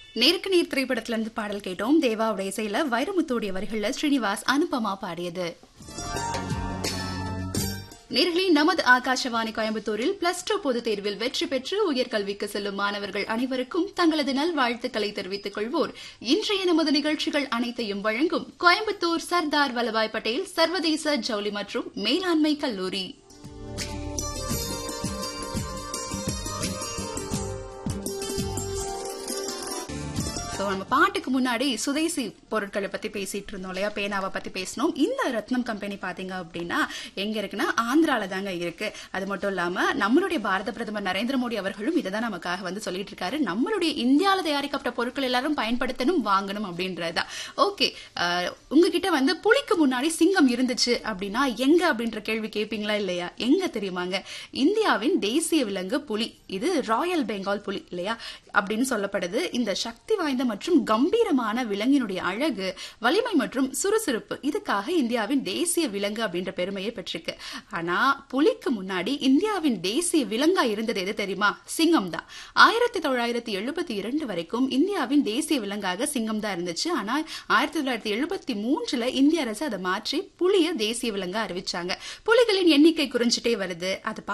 நேருக்கு நேர் திரைப்படத்துல இருந்து பாடல் கேட்டோம் தேவாவுடைய இசையில வைரமுத்துடைய வரிகள்ல ஸ்ரீனிவாஸ் அனுபமா பாடியது நேர்களே நமது ஆகாஷவாணி கோயம்புத்தூரில் பிளஸ் டூ பொதுத் தேர்வில் வெற்றி பெற்று உயர்கல்விக்கு செல்லும் மாணவர்கள் அனைவருக்கும் தங்களது நல்வாழ்த்துக்களை தெரிவித்துக் கொள்வோர் இன்றைய நமது நிகழ்ச்சிகள் அனைத்தையும் வழங்கும் கோயம்புத்தூர் சர்தார் வல்லபாய் பட்டேல் சர்வதேச ஜவுளி மற்றும் மேலாண்மை கல்லூரி So, நம்ம பாட்டுக்கு முன்னாடி சுதேசி பொருட்களை பத்தி பேசிட்டு இருந்தோம் இல்லையா பேனாவை பத்தி பேசணும் இந்த ரத்னம் கம்பெனி பாத்தீங்க அப்படின்னா எங்க இருக்குன்னா ஆந்திரால தாங்க இருக்கு அது மட்டும் இல்லாம நம்மளுடைய பாரத பிரதமர் நரேந்திர மோடி அவர்களும் இதை தான் நமக்காக வந்து சொல்லிட்டு இருக்காரு நம்மளுடைய இந்தியால தயாரிக்கப்பட்ட பொருட்கள் எல்லாரும் பயன்படுத்தணும் வாங்கணும் அப்படின்றதா ஓகே உங்ககிட்ட வந்து புலிக்கு முன்னாடி சிங்கம் இருந்துச்சு அப்படின்னா எங்க அப்படின்ற கேள்வி கேட்பீங்களா இல்லையா எங்க தெரியுமாங்க இந்தியாவின் தேசிய விலங்கு புலி இது ராயல் பெங்கால் புலி இல்லையா அப்படின்னு சொல்லப்படுது இந்த சக்தி வாய்ந்த மற்றும் கம்பீரமான விலங்கினுடைய அழகு வலிமை மற்றும் சுறுசுறுப்பு இதுக்காக இந்தியாவின் தேசிய விலங்கு அப்படின்ற பெருமையை பெற்றிருக்கு ஆனா புலிக்கு முன்னாடி இந்தியாவின் தேசிய விலங்கா இருந்தது எது தெரியுமா சிங்கம் தான் ஆயிரத்தி தொள்ளாயிரத்தி எழுபத்தி இரண்டு வரைக்கும் இந்தியாவின் தேசிய விலங்காக சிங்கம் தான் இருந்துச்சு ஆனா ஆயிரத்தி தொள்ளாயிரத்தி எழுபத்தி மூன்றுல இந்திய அரசு அதை மாற்றி புலிய தேசிய விலங்கா அறிவிச்சாங்க புலிகளின் எண்ணிக்கை குறைஞ்சிட்டே வருது அது